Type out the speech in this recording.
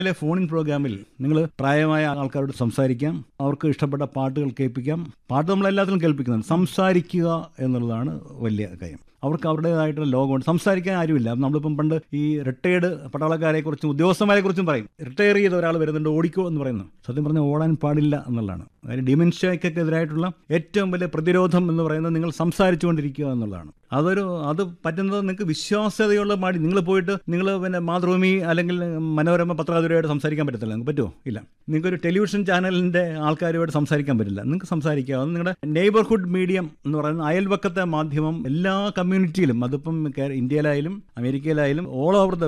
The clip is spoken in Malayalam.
ഇതിലെ ഫോണിൻ പ്രോഗ്രാമിൽ നിങ്ങൾ പ്രായമായ ആൾക്കാരോട് സംസാരിക്കാം അവർക്ക് ഇഷ്ടപ്പെട്ട പാട്ടുകൾ കേൾപ്പിക്കാം പാട്ട് നമ്മൾ എല്ലാത്തിലും കേൾപ്പിക്കുന്നുണ്ട് സംസാരിക്കുക എന്നുള്ളതാണ് വലിയ കാര്യം അവർക്ക് അവരുടേതായിട്ടുള്ള ലോകമുണ്ട് സംസാരിക്കാൻ ആരുമില്ല നമ്മളിപ്പം പണ്ട് ഈ റിട്ടയേർഡ് പട്ടാളക്കാരെ കുറിച്ചും ഉദ്യോഗസ്ഥന്മാരെ കുറിച്ചും പറയും റിട്ടയർ ചെയ്ത ഒരാൾ വരുന്നുണ്ട് ഓടിക്കോ എന്ന് പറയുന്നു സത്യം പറഞ്ഞാൽ ഓടാൻ പാടില്ല എന്നുള്ളതാണ് അതായത് ഡിമെൻഷ്യക്കൊക്കെ എതിരായിട്ടുള്ള ഏറ്റവും വലിയ പ്രതിരോധം എന്ന് പറയുന്നത് നിങ്ങൾ സംസാരിച്ചുകൊണ്ടിരിക്കുക എന്നുള്ളതാണ് അതൊരു അത് പറ്റുന്നത് നിങ്ങൾക്ക് വിശ്വാസ്യതയുള്ള മാടി നിങ്ങൾ പോയിട്ട് നിങ്ങൾ പിന്നെ മാതൃഭൂമി അല്ലെങ്കിൽ മനോരമ പത്രാതുരയോട് സംസാരിക്കാൻ പറ്റത്തില്ല നിങ്ങൾക്ക് പറ്റുമോ ഇല്ല നിങ്ങൾക്കൊരു ടെലിവിഷൻ ചാനലിൻ്റെ ആൾക്കാരുമായിട്ട് സംസാരിക്കാൻ പറ്റില്ല നിങ്ങൾക്ക് സംസാരിക്കുക അത് നിങ്ങളുടെ നെയ്ബർഹുഡ് മീഡിയം എന്ന് പറയുന്ന അയൽവക്കത്തെ മാധ്യമം എല്ലാ കമ്മ്യൂണിറ്റിയിലും അതിപ്പം കേ- ഇന്ത്യയിലായാലും അമേരിക്കയിലായാലും ഓൾ ഓവർ ദ